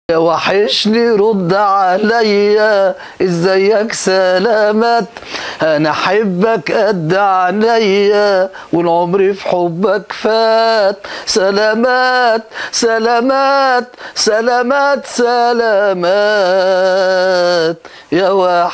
يا وحشني رد عليا ازيك سلامات انا احبك قد عينيا والعمر في حبك فات سلامات سلامات سلامات سلامات يا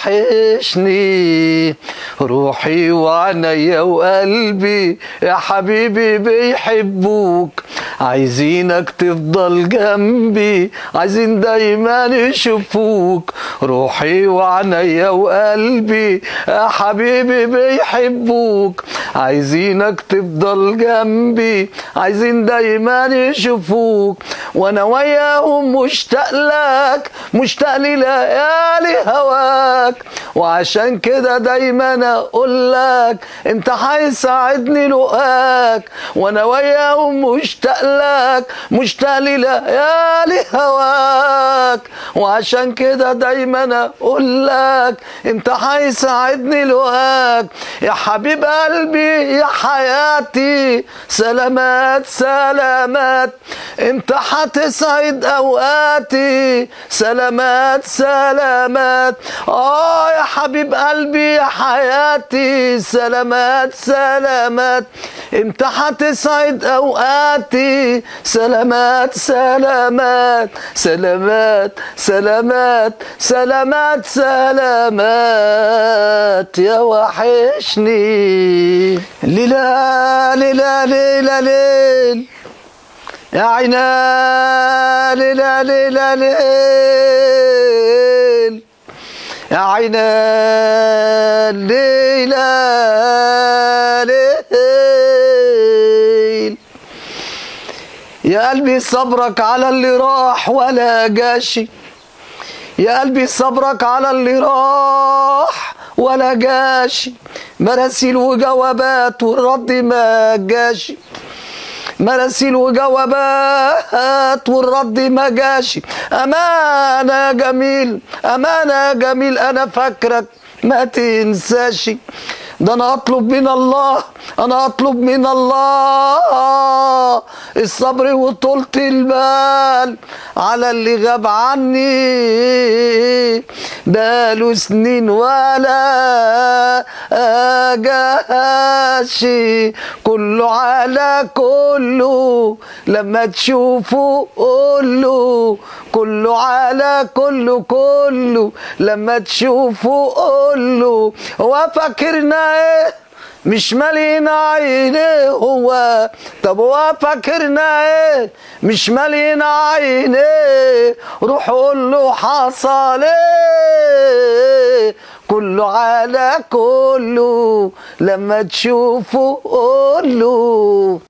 وحشني روحي وعينيا وقلبي يا حبيبي بيحبوك عايزينك تفضل جنبي عايزين دايما يشوفوك روحي وعينيا وقلبي يا حبيبي بيحبوك عايزينك تفضل جنبي عايزين دايما يشوفوك وانا وياهم مشتاق لك مشتاق لليالي هواك وعشان كده دايما اقول لك انت هيساعدني لقاك وانا وياهم مشتاق لك مشتاق لليالي هواك وعشان كده دايما اقول لك انت هيساعدني لقاك يا حبيب قلبي يا حياتي سلامات سلامات انت هتسعد اوقاتي سلامات سلامات اه يا حبيب قلبي يا حياتي سلامات سلامات انت هتسعد اوقاتي سلامات سلامات سلامات سلامات سلامات سلامات يا وحشني ليلى ليلى ليلى ليل يا عينا ليلى ليلى ليل يا عينا ليلى ليل يا قلبي صبرك على اللي راح ولا جاشي يا قلبي صبرك على اللي راح ولا جاشي مراسيل وجوابات والرد ما جاشي مراسيل وجوابات والرد ما جاشي امانه يا جميل امانه يا جميل انا فاكرك ما تنساش ده انا اطلب من الله انا اطلب من الله الصبر وطولة البال على اللي غاب عني بقاله سنين ولا اجاشي كله على كله لما تشوفه قوله كله على كله كله لما تشوفه قوله هو فاكرنا ايه مش مالين عينيه هو طب هو فاكرنا ايه مش مالين عينيه روح قول له حصل ايه كله على كله لما تشوفه قول له